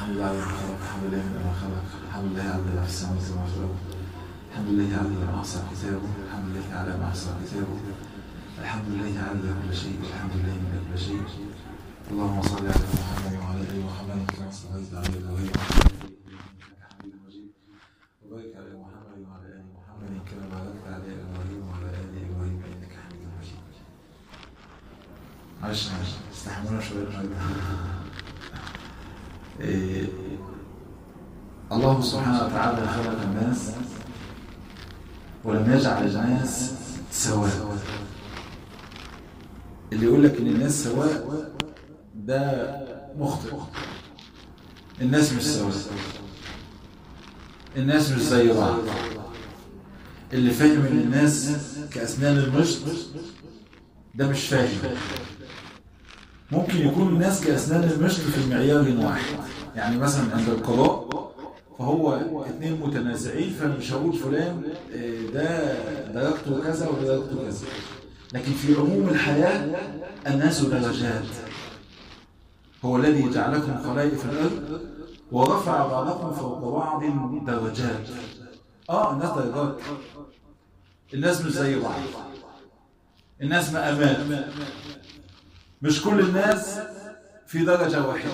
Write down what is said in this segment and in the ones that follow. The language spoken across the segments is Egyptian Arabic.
الحمد لله على ما خلق الحمد لله من ما خلق الحمد لله على ما في السماوات وما في الارض الحمد لله على ما احصى كتابه الحمد لله على ما احصى كتابه الحمد لله على كل شيء الحمد لله من كل شيء اللهم صل على محمد وعلى ال محمد كما صليت على ابراهيم انك حميد مجيد وبارك على محمد وعلى ال محمد كما باركت على ابراهيم وعلى ال ابراهيم انك حميد مجيد معلش معلش استحملونا شويه إيه الله سبحانه وتعالى خلق الناس ولم يجعل الناس سواء اللي يقول لك ان الناس سواء ده مخطئ الناس مش سواء الناس مش زي بعض اللي فاهم ان الناس كاسنان المشط ده مش فاهم ممكن يكون الناس كاسنان المشط في معيار واحد يعني مثلا عند القضاء فهو اثنين متنازعين فانا مش هقول فلان ده درجته كذا وده درجته كذا لكن في عموم الحياة الناس درجات هو الذي جعلكم خلائف الأرض ورفع بعضكم فوق بعض درجات اه الناس درجات الناس مش زي بعض الناس مقامات مش كل الناس في درجة واحدة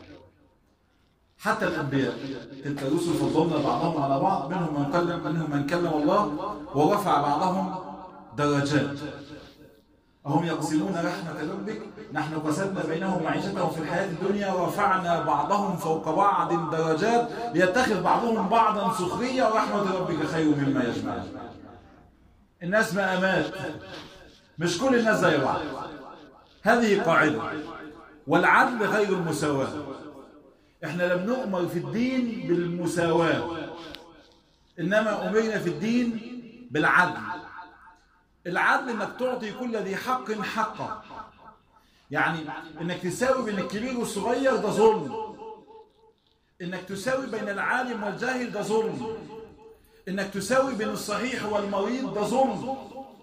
حتى الأنبياء تلك الرسل فضلنا بعضهم على بعض منهم من كلم منهم من كلم الله ورفع بعضهم درجات هم يقسمون رحمة ربك نحن قسمنا بينهم معيشتهم في الحياة الدنيا ورفعنا بعضهم فوق بعض درجات ليتخذ بعضهم بعضا سخرية ورحمة ربك خير مما يجمعون الناس مقامات مش كل الناس زي بعض هذه قاعدة والعدل غير المساواة احنا لم نؤمر في الدين بالمساواة انما امرنا في الدين بالعدل العدل انك تعطي كل ذي حق حقه يعني انك تساوي بين الكبير والصغير ده ظلم انك تساوي بين العالم والجاهل ده ظلم انك تساوي بين الصحيح والمريض ده ظلم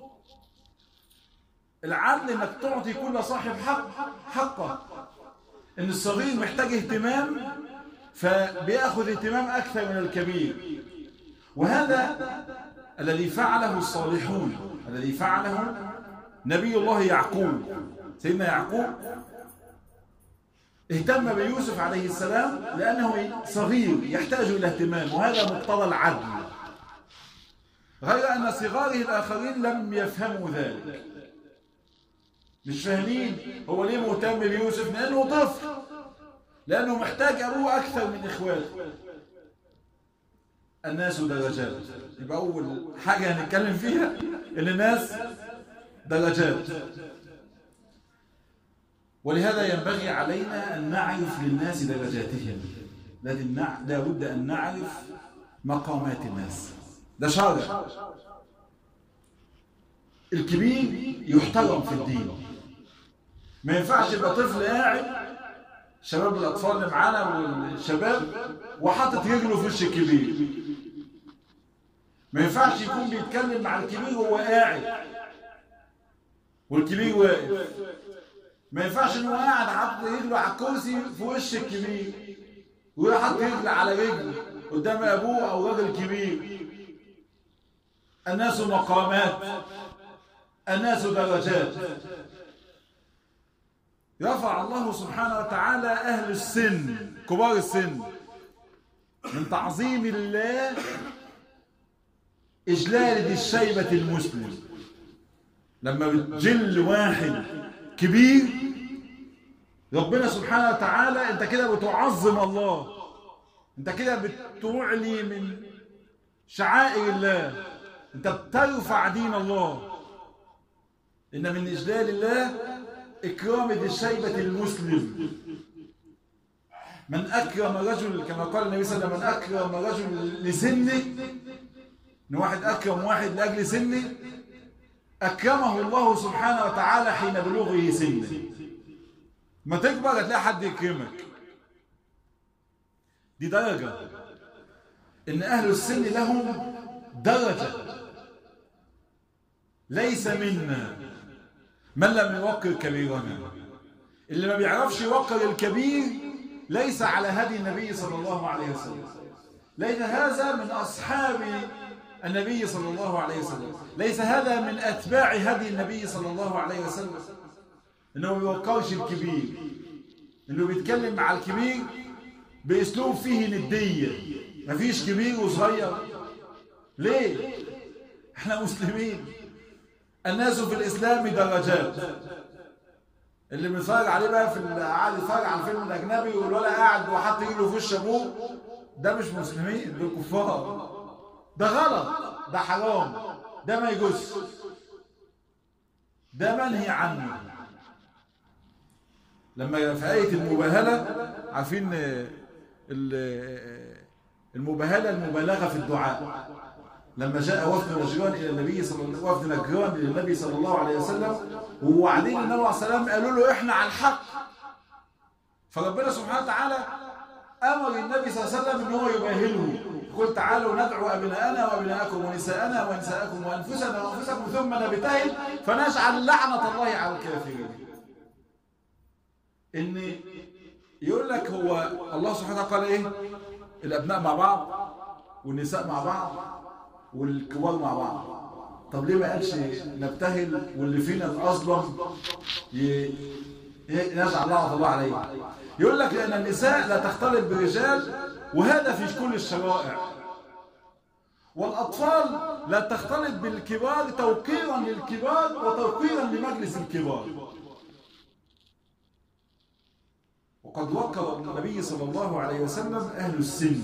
العدل انك تعطي كل صاحب حق حقه ان الصغير محتاج اهتمام فبياخذ اهتمام اكثر من الكبير وهذا الذي فعله الصالحون الذي فعله نبي الله يعقوب سيدنا يعقوب اهتم بيوسف عليه السلام لأنه صغير يحتاج إلى اهتمام وهذا مقتضى العدل غير أن صغاره الآخرين لم يفهموا ذلك مش فاهمين هو ليه مهتم بيوسف لأنه طفل لأنه محتاج أبوه أكثر من إخواته الناس درجات يبقى أول حاجة هنتكلم فيها إن الناس درجات ولهذا ينبغي علينا أن نعرف للناس درجاتهم لا بد أن نعرف مقامات الناس ده شارع الكبير يحترم في الدين ما ينفعش يبقى طفل قاعد شباب الأطفال اللي معانا والشباب وحاطط رجله في وش الكبير ما ينفعش يكون بيتكلم مع الكبير وهو قاعد والكبير واقف ما ينفعش ان هو قاعد حاطط رجله على الكرسي في وش الكبير ويحط رجل على رجل قدام ابوه او راجل كبير الناس مقامات الناس درجات رفع الله سبحانه وتعالى أهل السن كبار السن من تعظيم الله إجلال ذي الشيبة المسلم لما بتجل واحد كبير ربنا سبحانه وتعالى انت كده بتعظم الله انت كده بتعلي من شعائر الله انت بترفع دين الله ان من اجلال الله إكرام ذي الشيبة المسلم من أكرم رجل كما قال النبي صلى الله عليه وسلم من أكرم رجل لسنه إن واحد أكرم واحد لأجل سنه أكرمه الله سبحانه وتعالى حين بلوغه سنه ما تكبر هتلاقي حد يكرمك دي درجة إن أهل السن لهم درجة ليس منا من لم يوقر كبيرنا اللي ما بيعرفش يوقر الكبير ليس على هدي النبي صلى الله عليه وسلم ليس هذا من أصحاب النبي صلى الله عليه وسلم ليس هذا من أتباع هدي النبي صلى الله عليه وسلم إنه ما بيوقرش الكبير إنه بيتكلم مع الكبير بأسلوب فيه ندية مفيش كبير وصغير ليه؟ احنا مسلمين الناس في الإسلام درجات اللي بيتفرج عليه بقى في قاعد يتفرج على الفيلم الأجنبي والولا قاعد وحاط ايده في وش أبوه ده مش مسلمين دول كفار ده غلط ده حرام ده ما يجوز ده منهي عنه لما في آية المباهلة عارفين المباهلة المبالغة في الدعاء لما جاء وفد نجران إلى النبي صلى الله وفد نجران إلى النبي صلى الله عليه وسلم ووعدين النبي عليه السلام قالوا له إحنا على الحق فربنا سبحانه وتعالى أمر النبي صلى الله عليه وسلم إن هو يباهله قل تعالوا ندعو أبناءنا وأبناءكم ونساءنا ونساءكم وأنفسنا وأنفسكم ثم نبتهل فنجعل لعنة الله على الكافرين إن يقول لك هو الله سبحانه وتعالى قال إيه الأبناء مع بعض والنساء مع بعض والكبار مع بعض طب ليه ما قالش نبتهل واللي فينا الأظلم نجعل لعنة الله عليه يقول لك لأن النساء لا تختلط بالرجال وهذا في كل الشرائع والأطفال لا تختلط بالكبار توقيرا للكبار وتوقيرا لمجلس الكبار وقد وقر النبي صلى الله عليه وسلم أهل السن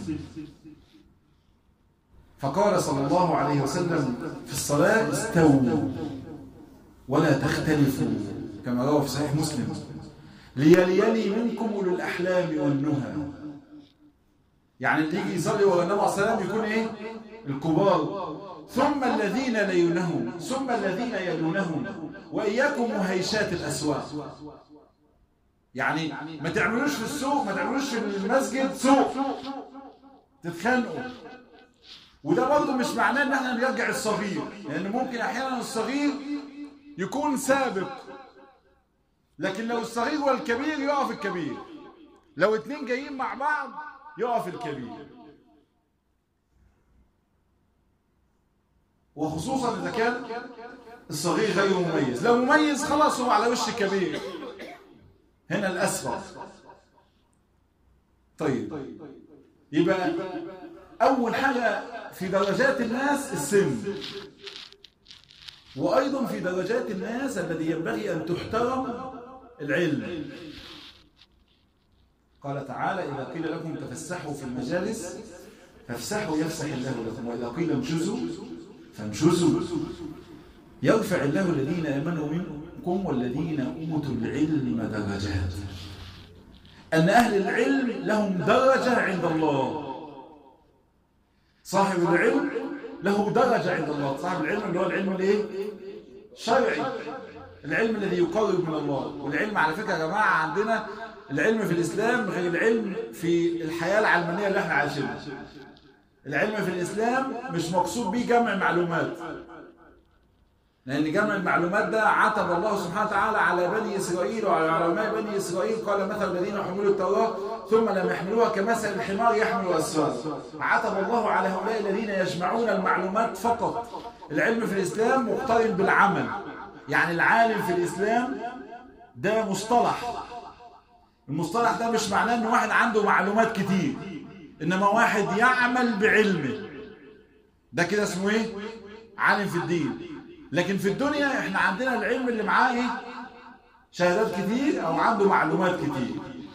فقال صلى الله عليه وسلم في الصلاة استووا ولا تختلفوا كما روى في صحيح مسلم ليليلي منكم أولو الأحلام والنهى يعني اللي يجي يصلي ورا النبي عليه السلام يكون ايه الكبار ثم الذين ليونهم ثم الذين يلونهم واياكم وهيشات الاسواق يعني ما تعملوش في السوق ما تعملوش في المسجد سوق تتخانقوا وده برضه مش معناه ان احنا نرجع الصغير لان يعني ممكن احيانا الصغير يكون سابق لكن لو الصغير والكبير يقف الكبير لو اتنين جايين مع بعض يقف الكبير وخصوصا اذا كان الصغير غير مميز لو مميز خلاص هو على وش كبير هنا الاسفل طيب يبقى اول حاجه في درجات الناس السن وايضا في درجات الناس الذي ينبغي ان تحترم العلم قال تعالى إذا قيل لكم تفسحوا في المجالس فافسحوا يفسح الله لكم وإذا قيل انشزوا فانشزوا يرفع الله الذين آمنوا منكم والذين أوتوا العلم درجات أن أهل العلم لهم درجة عند الله صاحب العلم له درجة عند الله صاحب العلم اللي هو العلم الايه شرعي العلم الذي يقرب من الله والعلم على فكرة يا جماعة عندنا العلم في الإسلام غير العلم في الحياة العلمانية اللي احنا عايشينها العلم في الإسلام مش مقصود به جمع معلومات لأن جمع المعلومات ده عتب الله سبحانه وتعالى على بني إسرائيل وعلى علماء بني إسرائيل قال مثل الذين حملوا التوراة ثم لم يحملوها كمثل الحمار يحمل أسفار عتب الله على هؤلاء الذين يجمعون المعلومات فقط العلم في الإسلام مقترن بالعمل يعني العالم في الإسلام ده مصطلح المصطلح ده مش معناه ان واحد عنده معلومات كتير انما واحد يعمل بعلمه ده كده اسمه ايه عالم في الدين لكن في الدنيا احنا عندنا العلم اللي معاه ايه شهادات كتير او عنده معلومات كتير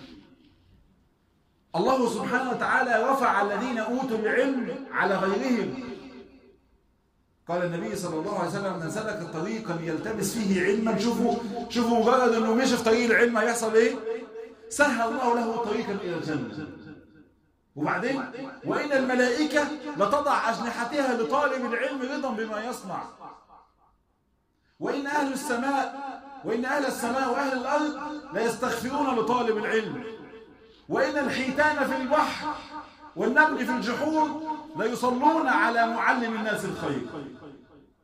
الله سبحانه وتعالى رفع الذين اوتوا العلم على غيرهم قال النبي صلى الله عليه وسلم من سلك طريقا يلتمس فيه علما شوفوا شوفوا مجرد انه مشي في طريق العلم هيحصل ايه سهل الله له طريقا الى الجنه وبعدين وان الملائكه لتضع اجنحتها لطالب العلم رضا بما يصنع وان اهل السماء وان اهل السماء واهل الارض لا يستغفرون لطالب العلم وان الحيتان في البحر والنمل في الجحور لا يصلون على معلم الناس الخير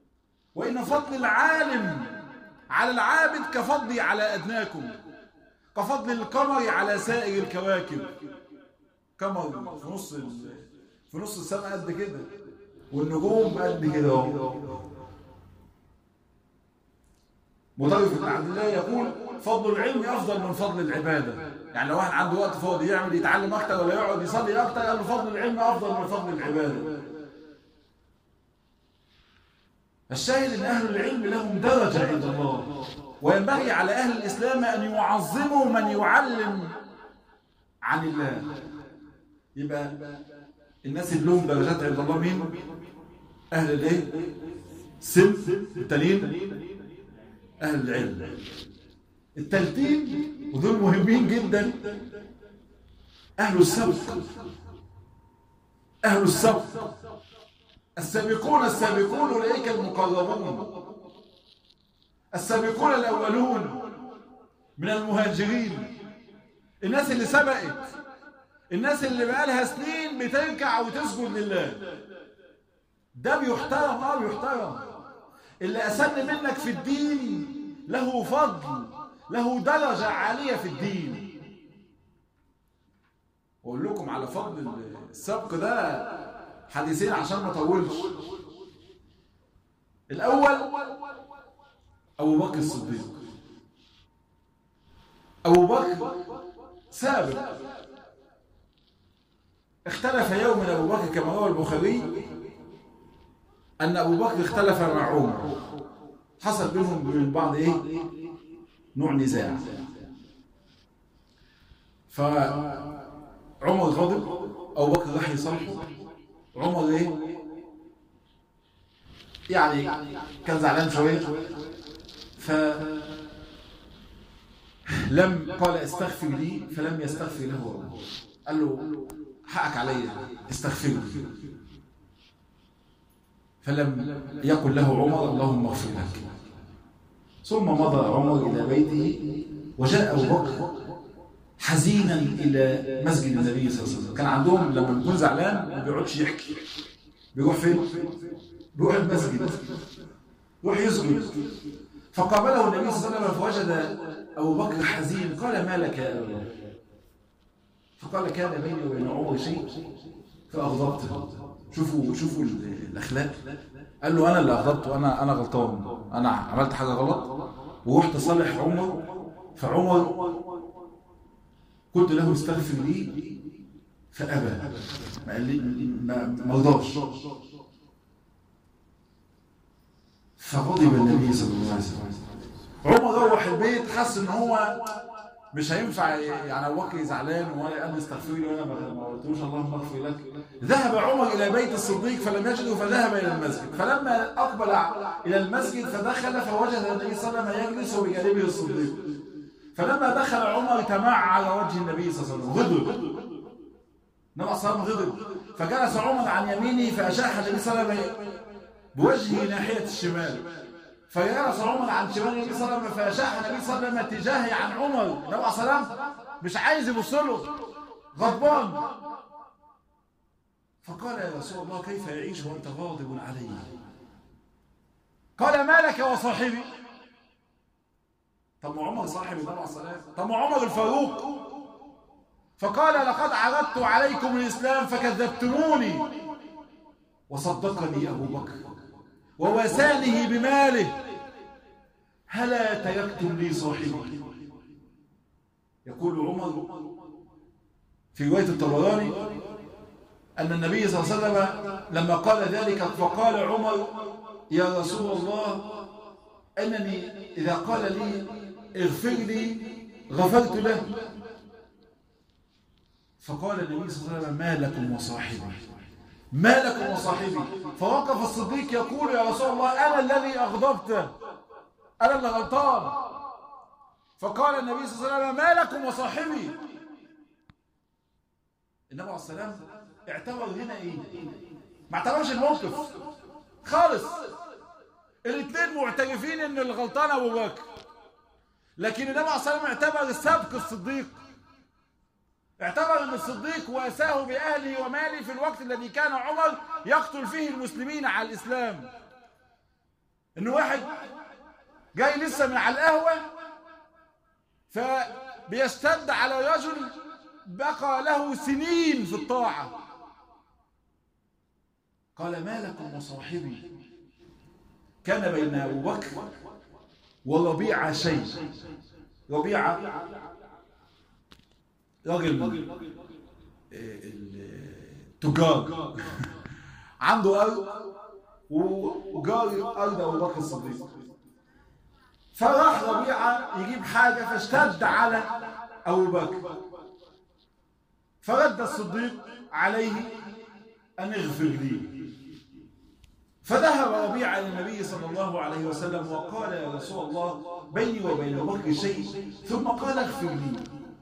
وإن فضل العالم على العابد كفضلي على أدناكم كفضل القمر على سائر الكواكب قمر في نص في نص السماء قد كده والنجوم قد كده اهو مطرف بن عبد الله يقول فضل العلم افضل من فضل العباده يعني لو واحد عنده وقت فاضي يعمل يتعلم اكتر ولا يقعد يصلي اكتر قال له فضل العلم افضل من فضل العباده الشاهد ان اهل العلم لهم درجه عند الله وينبغي على اهل الاسلام ان يعظموا من يعلم عن الله يبقى الناس اللي لهم درجات عند الله مين اهل الايه سن التانيين اهل العلم التلتين ودول مهمين جدا اهل السبق اهل السبق السابقون السابقون اولئك المقربون السابقون الاولون من المهاجرين الناس اللي سبقت الناس اللي بقالها سنين بتركع وتسجد لله ده بيحترم اه بيحترم اللي اسن منك في الدين له فضل له درجة عالية في الدين اقول لكم على فضل السبق ده حديثين عشان ما اطولش الاول ابو بكر الصديق ابو بكر سابق اختلف يوما ابو بكر كما روى البخاري ان ابو بكر اختلف مع عمر حصل بينهم من بعض ايه نوع نزاع فعمر غضب ابو بكر راح يصالحه عمر ايه يعني كان زعلان شويه ف لم قال استغفر لي فلم يستغفر له عمر قال له حقك علي استغفر لي فلم يقل له عمر اللهم اغفر لك ثم مضى عمر إلى بيته وجاء أبو بكر حزينا إلى مسجد النبي صلى الله عليه وسلم كان عندهم لما يكون زعلان ما بيقعدش يحكي بيروح فين؟ بيروح المسجد يروح يسجد فقابله النبي صلى الله عليه وسلم فوجد أبو بكر حزين قال ما لك يا أبو بكر فقال كان بيني وبين عمر شيء فأغضبته شوفوا شوفوا الأخلاق قال له انا اللي اغضبته انا انا غلطان انا عملت حاجه غلط ورحت صالح عمر فعمر قلت له استغفر لي فابى ما قال لي ما رضاش فغضب النبي صلى الله عليه وسلم عمر روح البيت حس ان هو مش هينفع يعني ابو بكر زعلان ولا قال استغفر لي وانا ما قلتلوش اللهم اغفر لك ذهب عمر الى بيت الصديق فلم يجده فذهب الى المسجد فلما اقبل الى المسجد فدخل فوجد النبي صلى الله عليه وسلم يجلس بجانبه الصديق فلما دخل عمر تمع على وجه النبي صلى الله عليه وسلم غضب النبي صلى الله عليه وسلم غضب فجلس عمر عن يمينه فاشاح النبي صلى الله عليه وسلم بوجهه ناحيه الشمال فيرس عمر عن شمال النبي صلى الله عليه وسلم فاشاح النبي صلى الله عليه وسلم اتجاهه عن عمر النبي صلى الله عليه وسلم مش عايز يبص له غضبان فقال يا رسول الله كيف يعيش وانت غاضب علي قال ما لك وصاحبي طب ما عمر صاحب النبي عليه الصلاه طب ما عمر الفاروق فقال لقد عرضت عليكم الاسلام فكذبتموني وصدقني ابو بكر ووسانه بماله هلا تركتم لي صاحبي يقول عمر في رواية الطبراني أن النبي صلى الله عليه وسلم لما قال ذلك فقال عمر يا رسول الله أنني إذا قال لي اغفر لي غفرت له فقال النبي صلى الله عليه وسلم ما لكم وصاحبي ما لكم وصاحبي فوقف الصديق يقول يا رسول الله أنا الذي أغضبته أنا اللي غلطان فقال النبي صلى الله عليه وسلم ما لكم وصاحبي النبي عليه السلام اعتبر هنا ايه ما اعتبرش الموقف خالص الاثنين معترفين ان الغلطان ابو بكر لكن النبي عليه السلام اعتبر السبق الصديق اعتبر ان الصديق واساه باهله وماله في الوقت الذي كان عمر يقتل فيه المسلمين على الاسلام ان واحد جاي لسه من على القهوه بيشتد على رجل بقى له سنين في الطاعة قال ما لكم وصاحبي كان بين أبو بكر وربيعة شيء ربيعة راجل تجار عنده أرض وجاري أرض أبو بكر الصديق فراح ربيعة يجيب حاجة فاشتد على أبو بكر فرد الصديق عليه أن اغفر لي فذهب ربيعة إلى النبي صلى الله عليه وسلم وقال يا رسول الله بيني وبين بكر شيء ثم قال اغفر لي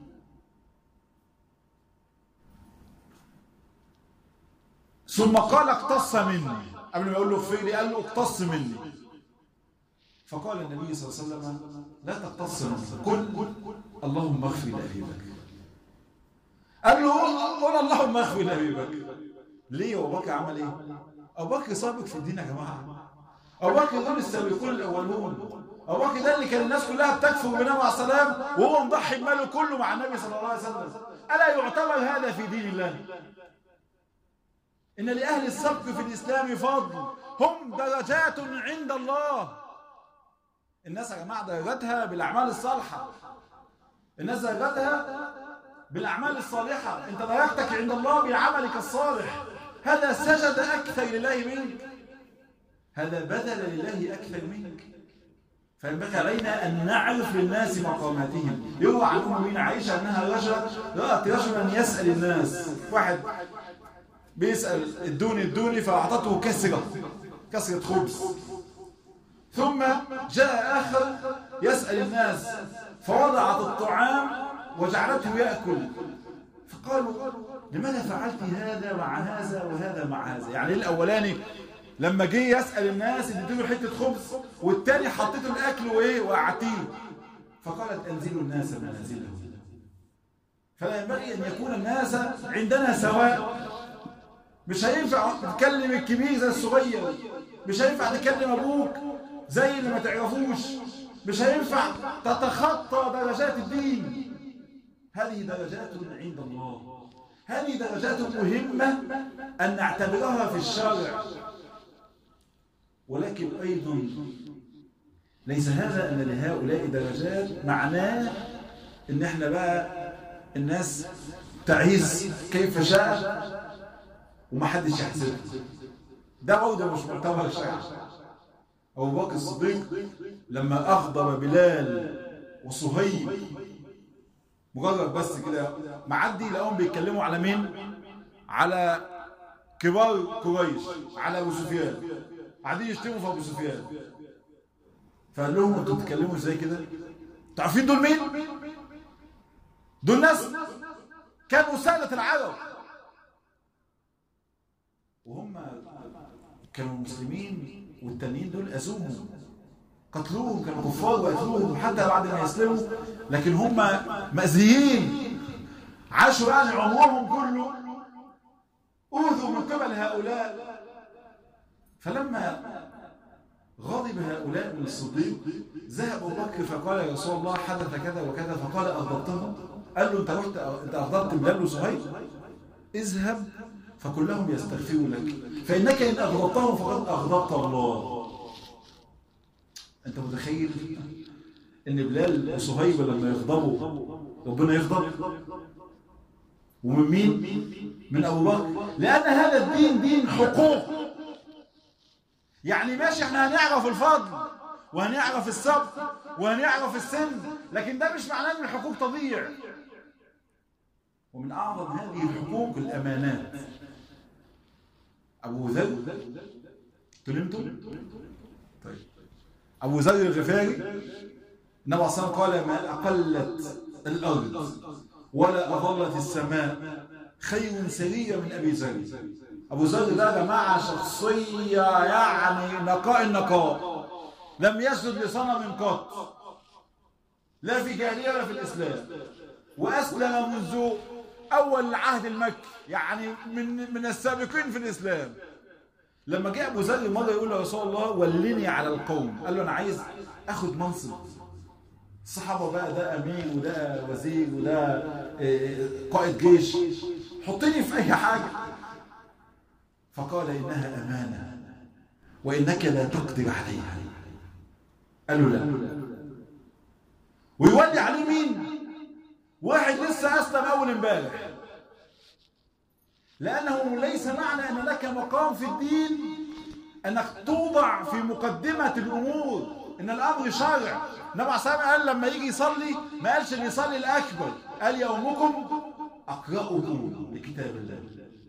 ثم قال اقتص مني قبل ما يقول له اغفر لي قال له اقتص مني فقال النبي صلى الله عليه وسلم لا تقتص مني قل اللهم اغفر لأبي بكر قال له قل اللهم اغفر لأبي بكر ليه أبو بكر عمل ايه أبو بكر سابق في الدين يا جماعة أبو بكر دول السابقون الأولون أبو بكر ده اللي كان الناس كلها بتكفر بالنبي عليه السلام وهو مضحي بماله كله مع النبي صلى الله عليه وسلم ألا يعتبر هذا في دين الله إن لأهل السبق في الإسلام فضل هم درجات عند الله الناس يا جماعة درجاتها بالأعمال الصالحة الناس درجاتها بالأعمال الصالحة أنت درجتك عند الله بعملك الصالح هذا سجد أكثر لله منك هذا بذل لله أكثر منك فينبغي علينا أن نعرف للناس مقاماتهم يروى عن أمنا عائشة أنها رجل رأت رجلا يسأل الناس واحد بيسأل ادوني ادوني فأعطته كسرة كسرة خبز ثم جاء آخر يسأل الناس فوضعت الطعام وجعلته يأكل فقالوا لماذا فعلت هذا مع هذا وهذا مع هذا يعني الأولاني لما جه يسأل الناس اديته حتة خبز والتاني حطيته الأكل وإيه وقعتيه فقالت أنزلوا الناس منازلهم فلا ينبغي أن يكون الناس عندنا سواء مش هينفع تكلم الكبير زي الصغير مش هينفع تكلم أبوك زي اللي ما تعرفوش مش هينفع تتخطى درجات الدين هذه درجات عند الله هذه درجات مهمة أن نعتبرها في الشرع ولكن أيضا ليس هذا أن لهؤلاء درجات معناه أن احنا بقى الناس تعيز كيف شاء ومحدش يحسبها ده برضه مش معتبر شرعي أبو بكر الصديق لما أغضب بلال وصهيب مجرد بس كده معدي لقاهم بيتكلموا على مين؟ على كبار قريش على أبو سفيان قاعدين يشتموا في أبو سفيان فقال لهم انتوا بتتكلموا ازاي كده؟ انتوا عارفين دول مين؟ دول ناس كانوا سادة العرب وهم كانوا مسلمين والتانيين دول أذوهم قتلوهم كانوا كفار وقتلوهم حتى بعد ما يسلموا لكن هم مأذيين عاشوا يعني عمرهم كله أوذوا من قبل هؤلاء فلما غضب هؤلاء من الصديق ذهب أبو بكر فقال يا رسول الله حدث كذا وكذا فقال أغضبتهم قال له أنت رحت أنت أغضبت بلال وصهيب اذهب فكلهم يستغفروا لك فإنك إن أغضبتهم فقد أغضبت الله أنت متخيل إن بلال وصهيب لما يغضبوا ربنا يغضب ومن مين؟ من أبو بكر لأن هذا الدين دين حقوق يعني ماشي احنا هنعرف الفضل وهنعرف السبق وهنعرف السن لكن ده مش معناه ان الحقوق تضيع ومن أعظم هذه الحقوق الأمانات أبو ذر تلمتم؟ طيب أبو ذر الغفاري النبي صلى الله عليه وسلم قال ما أقلت الأرض ولا أظلت السماء خير سرية من أبي ذر أبو ذر ده يا جماعة شخصية يعني نقاء النقاء لم يسجد لصنم قط لا في جاهلية ولا في الإسلام وأسلم منذ أول العهد المكي يعني من من السابقين في الإسلام لما جاء أبو ذر مرة يقول له رسول الله ولني على القوم قال له أنا عايز أخد منصب الصحابة بقى ده أمير وده وزير وده قائد جيش حطني في أي حاجة فقال إنها أمانة وإنك لا تقدر عليها قالوا لا ويولي عليه مين واحد لسه أسلم أول امبارح لأنه ليس معنى أن لك مقام في الدين أنك توضع في مقدمة الأمور إن الأمر شرع النبي عليه الصلاة قال لما يجي يصلي ما قالش اللي يصلي الأكبر قال يومكم أقرأكم لكتاب الله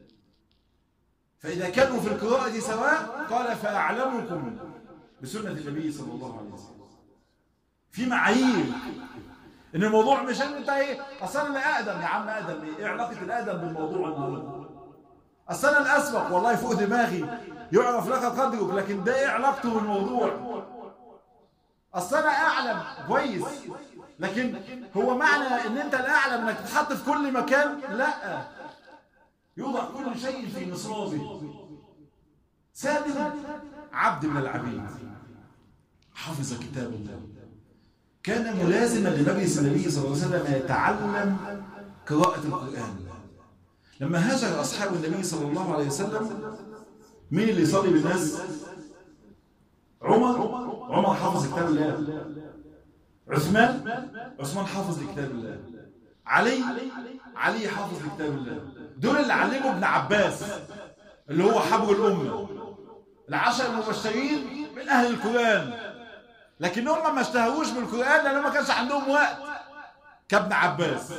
فإذا كانوا في القراءة سواء قال فأعلمكم بسنة النبي صلى الله عليه وسلم في معايير ان الموضوع مش ان انت ايه اصل انا اقدم يا عم اقدم ايه ايه علاقه الاقدم بالموضوع النهارده اصل انا الاسبق والله فوق دماغي يعرف لك قدرك لكن ده ايه علاقته بالموضوع اصل انا اعلم كويس لكن هو معنى ان انت الاعلم انك تتحط في كل مكان لا يوضع كل شيء في نصابه سالم عبد من العبيد حفظ كتاب الله كان ملازما لنبي النبي صلى الله عليه وسلم يتعلم قراءة القرآن لما هاجر أصحاب النبي صلى الله عليه وسلم مين اللي يصلي بالناس عمر عمر حافظ كتاب الله عثمان عثمان حافظ لكتاب الله علي علي حافظ لكتاب الله دول اللي علموا ابن عباس اللي هو حبر الأمة العشر المبشرين من أهل القرآن لكن هم ما اشتهروش بالقرآن لأنه ما كانش عندهم وقت كابن عباس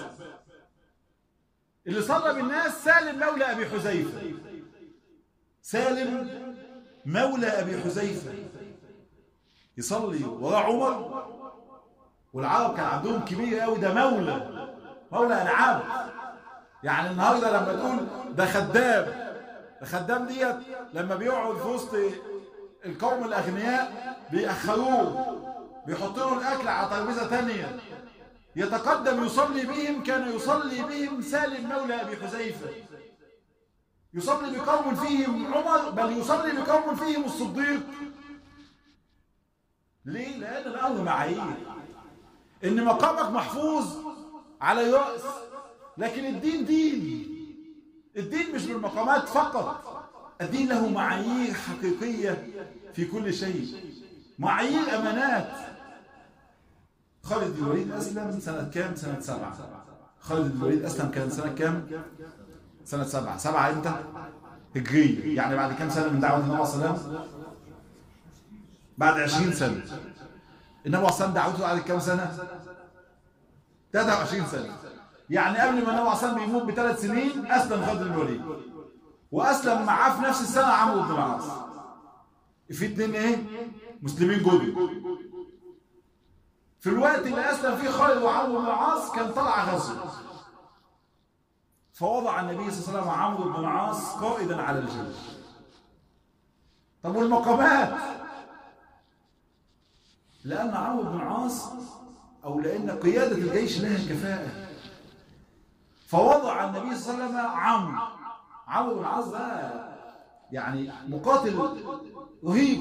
اللي صلى بالناس سالم مولى أبي حذيفة سالم مولى أبي حذيفة يصلي وراء عمر والعرب كان عندهم كبير قوي ده مولى مولى أنا عبد يعني النهارده لما تقول ده خدام ده خدام ديت لما بيقعد في وسط القوم الأغنياء بيأخروه بيحطوا له الأكل على ترابيزة تانية يتقدم يصلي بهم كان يصلي بهم سالم مولى أبي حذيفة يصلي بقوم فيهم عمر بل يصلي بقوم فيهم الصديق ليه؟ لأن الأمر معايير إن مقامك محفوظ على الرأس لكن الدين دين الدين مش بالمقامات فقط الدين له معايير حقيقية في كل شيء معايير أمانات خالد بن الوليد أسلم سنة كام؟ سنة سبعة خالد بن الوليد أسلم كان سنة كام؟ سنة سبعة سبعة إمتى؟ هجرية يعني بعد كام سنة من دعوة النبي صلى الله عليه وسلم؟ بعد 20 سنة النبي صلى الله عليه وسلم دعوته بعد كام سنة؟ 23 سنة يعني قبل ما النبي صلى الله عليه وسلم يموت بثلاث سنين أسلم خالد بن الوليد وأسلم معاه في نفس السنة عمرو بن العاص في اتنين ايه مسلمين جدد في الوقت اللي أسلم فيه خالد وعمرو بن العاص كان طلع غزو فوضع النبي صلى الله عليه وسلم عمرو بن العاص قائدا على الجيش طب والمقامات لأن عمرو بن العاص أو لأن قيادة الجيش لها كفاءة فوضع النبي صلى الله عليه وسلم عمرو عمرو بن العاص ده يعني مقاتل رهيب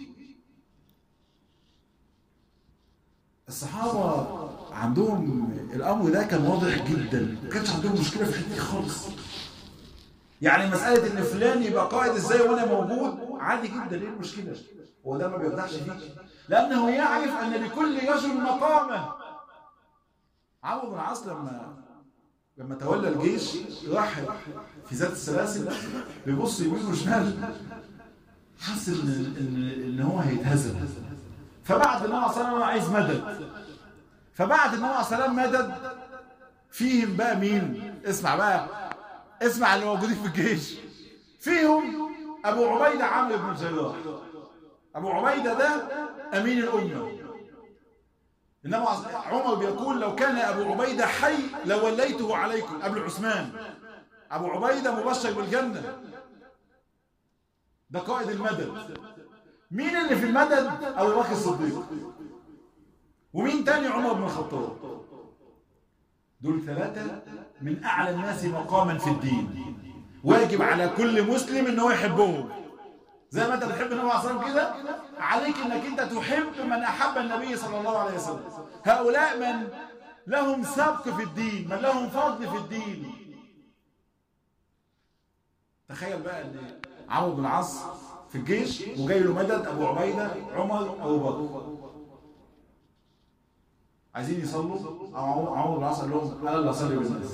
الصحابة عندهم الأمر ده كان واضح جدا ما كانش عندهم مشكلة في الحته خالص يعني مسألة إن فلان يبقى قائد إزاي وأنا موجود عادي جدا إيه المشكلة؟ هو ده ما بيرتاحش فيه لأنه يعرف أن لكل رجل مقامه عمرو بن العاص لما لما تولى الجيش راح في ذات السلاسل بيبص يمين وشمال حس ان ان ان هو هيتهزم فبعد النبي صلى الله عليه وسلم عايز مدد فبعد النبي صلى الله عليه وسلم مدد فيهم بقى مين اسمع بقى اسمع اللي موجودين في الجيش فيهم ابو عبيده عامر بن الجراح ابو عبيده ده امين الامه انما عمر بيقول لو كان ابو عبيده حي لوليته عليكم قبل عثمان ابو عبيده مبشر بالجنه ده قائد المدد مين اللي في المدد ابو بكر الصديق ومين تاني عمر بن الخطاب دول ثلاثه من اعلى الناس مقاما في الدين واجب على كل مسلم ان هو يحبهم زي ما انت بتحب النبي عليه الصلاه والسلام كده عليك انك انت تحب من احب النبي صلى الله عليه وسلم هؤلاء من لهم سبق في الدين من لهم فضل في الدين تخيل بقى ان عمرو بن العاص في الجيش وجاي له مدد ابو عبيده عمر ابو بكر عايزين يصلوا او عمرو بن العاص قال لهم انا اللي اصلي بالناس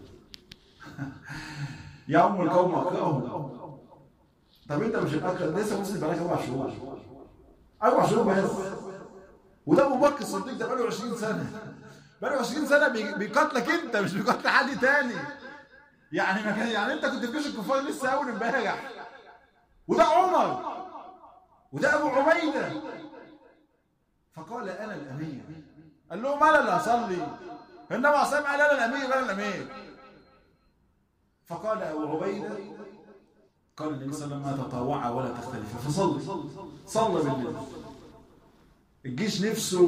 يا ام القوم اقرأهم طب انت مش الاكرم لسه مسلم بقالك اربع شهور اربع شهور بس وده ابو بكر الصديق ده بقاله 20 سنه بقاله 20 سنه بيقاتلك انت مش بيقاتل حد تاني يعني ما كان يعني انت كنت في جيش الكفار لسه اول امبارح وده عمر وده ابو عبيده فقال انا الامير قال لهم انا اللي هصلي النبي عليه الصلاه قال انا الامير انا الامير فقال ابو عبيده قال النبي صلى الله عليه وسلم ما تطوع ولا تختلف فصلي صلى بالليل الجيش نفسه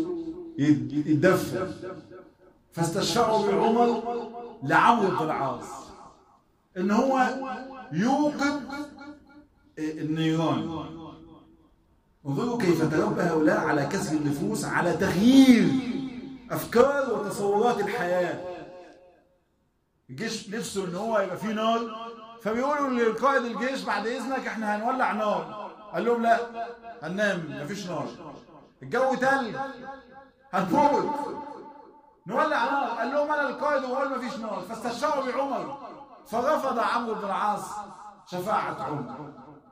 يتدفى فاستشفعوا بعمر لعمرو بن العاص ان هو يوقد النيران انظروا كيف تربى هؤلاء على كسب النفوس على تغيير افكار وتصورات الحياه الجيش نفسه ان هو يبقى فيه نار فبيقولوا للقائد الجيش بعد اذنك احنا هنولع نار قال لهم لا هننام مفيش نار الجو تلج هنموت نولع نار قال لهم انا القائد وقال مفيش نار فاستشفعوا بعمر فرفض عمرو بن العاص شفاعة عمر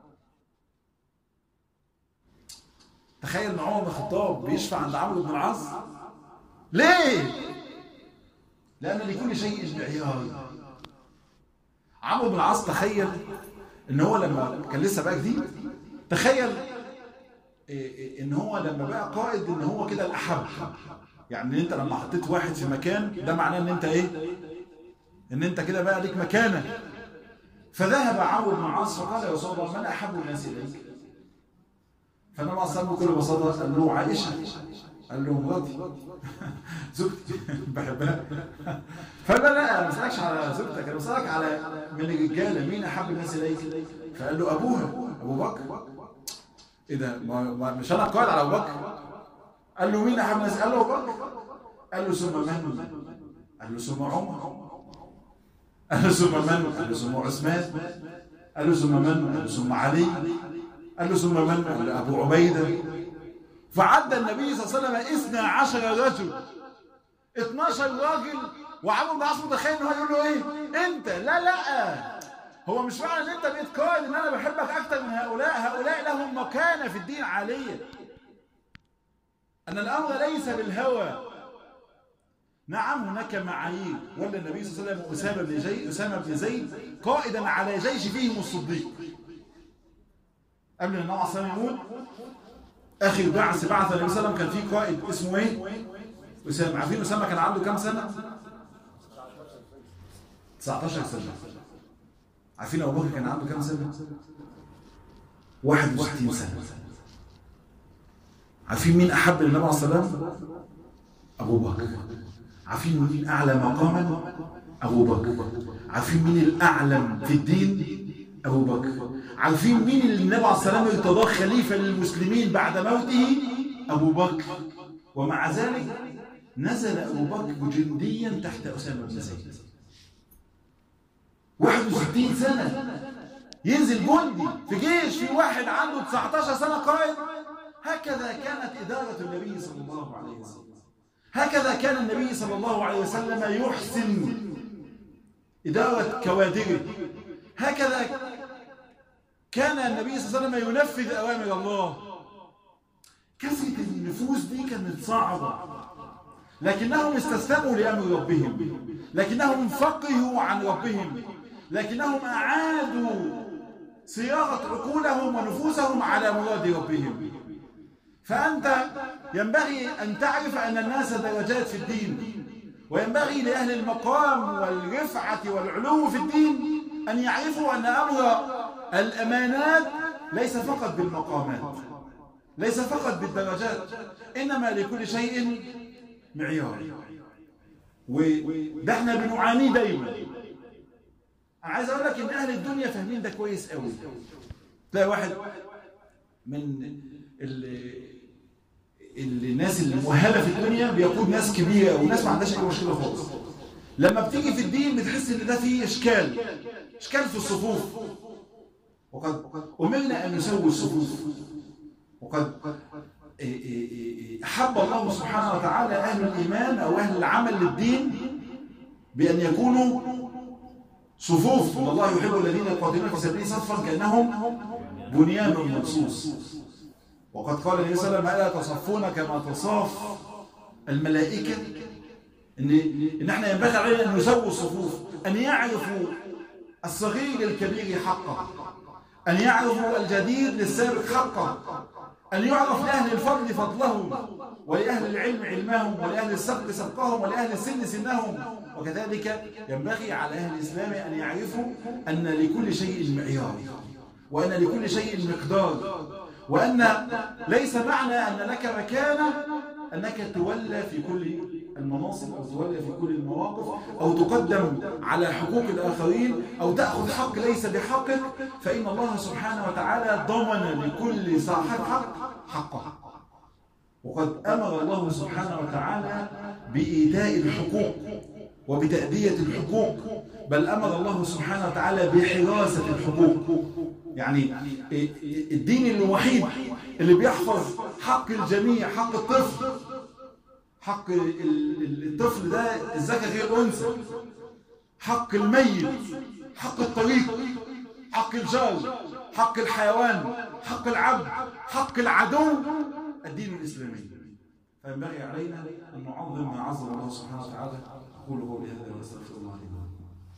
تخيل ان عمر بن الخطاب بيشفع عند عمرو بن العاص ليه؟ لأن لكل شيء معيار عمرو بن العاص تخيل ان هو لما كان لسه بقى جديد تخيل ان هو لما بقى قائد ان هو كده الاحب يعني انت لما حطيت واحد في مكان ده معناه ان انت ايه ان انت كده بقى ليك مكانه فذهب عمرو بن العاص فقال يا رسول الله من احب الناس اليك فالنبي عليه الصلاه بكل بساطه قال له عائشه قال له مراتي زوجتي بحبها فقال لا ما بسالكش على زوجتك انا بسالك على من الرجاله مين احب الناس اليك فقال له ابوها ابو بكر ايه ده ما مش انا قائد على ابو بكر قال له مين احب الناس قال له ابو بكر قال له ثم من قال له ثم عمر قال له ثم من قال له ثم عثمان قال له ثم من قال له ثم علي قال له ثم من قال له ابو عبيده فعد النبي صلى الله عليه وسلم اثنى عشر رجل 12 راجل وعمرو بن العاص متخيل ان هو يقول له ايه انت لا لا هو مش معنى ان انت بقيت قائد ان انا بحبك اكتر من هؤلاء هؤلاء لهم مكانه في الدين عاليه ان الامر ليس بالهوى نعم هناك معايير ولا النبي صلى الله عليه وسلم اسامه بن زيد اسامه بن زيد قائدا على جيش فيهم الصديق قبل ان النبي صلى الله عليه وسلم يموت اخر بعث بعث النبي صلى الله عليه وسلم كان في قائد اسمه ايه اسامه عارفين اسامه كان عنده كام سنه 19 سنه عارفين ابو بكر كان عنده كام سنه 61 سنه عارفين مين احب للنبي عليه الصلاه والسلام ابو بكر عارفين مين اعلى مقاما ابو بكر عارفين مين الاعلم في الدين ابو بكر عارفين مين اللي النبي عليه الصلاه والسلام ارتضاه خليفه للمسلمين بعد موته ابو بكر ومع ذلك نزل ابو بكر جنديا تحت اسامه بن زيد 61 سنه ينزل جندي في جيش في واحد عنده 19 سنه قائد هكذا كانت اداره النبي صلى الله عليه وسلم هكذا كان النبي صلى الله عليه وسلم يحسن اداره كوادره هكذا كان النبي صلى الله عليه وسلم ينفذ أوامر الله كثرة النفوس دي كانت صعبة لكنهم استسلموا لأمر ربهم لكنهم فقهوا عن ربهم لكنهم أعادوا صياغة عقولهم ونفوسهم على مراد ربهم فأنت ينبغي أن تعرف أن الناس درجات في الدين وينبغي لأهل المقام والرفعة والعلو في الدين أن يعرفوا أن أمر الأمانات ليس فقط بالمقامات ليس فقط بالدرجات إنما لكل شيء معيار وده احنا بنعانيه دايما أنا عايز أقول لك إن أهل الدنيا فاهمين ده كويس قوي تلاقي واحد من الناس المؤهله في الدنيا بيقود ناس كبيره وناس ما عندهاش اي مشكله خالص لما بتيجي في الدين بتحس ان ده فيه اشكال اشكال في الصفوف وقد امرنا ان نسوي الصفوف وقد احب الله سبحانه وتعالى اهل الايمان او اهل العمل للدين بان يكونوا صفوف ان الله يحب الذين يقاتلون في سبيله صفا كانهم بنيان مرصوص وقد قال النبي صلى الله عليه وسلم الا تصفون كما تصاف الملائكه ان ان احنا ينبغي علينا ان نسوي الصفوف ان يعرفوا الصغير للكبير حقه ان يعرفوا الجديد للسابق حقه أن يعرف لأهل الفضل فضلهم ولأهل العلم علمهم ولأهل السبق سبقهم ولأهل السن سنهم وكذلك ينبغي على أهل الإسلام أن يعرفوا أن لكل شيء معيار وأن لكل شيء مقدار وأن ليس معنى أن لك مكانة أنك تولى في كل المناصب أو تولى في كل المواقف أو تقدم على حقوق الآخرين أو تأخذ حق ليس بحقك فإن الله سبحانه وتعالى ضمن لكل صاحب حق حقه وقد أمر الله سبحانه وتعالى بإيتاء الحقوق وبتأدية الحقوق بل أمر الله سبحانه وتعالى بحراسة الحقوق يعني الدين الوحيد اللي بيحفظ حق الجميع حق الطفل حق الطفل ده الذكر غير انثى حق الميت حق الطريق حق الجار حق الحيوان حق العبد حق العدو الدين الاسلامي فينبغي علينا ان نعظم ما عظم الله سبحانه وتعالى اقول قولي هذا واستغفر الله لي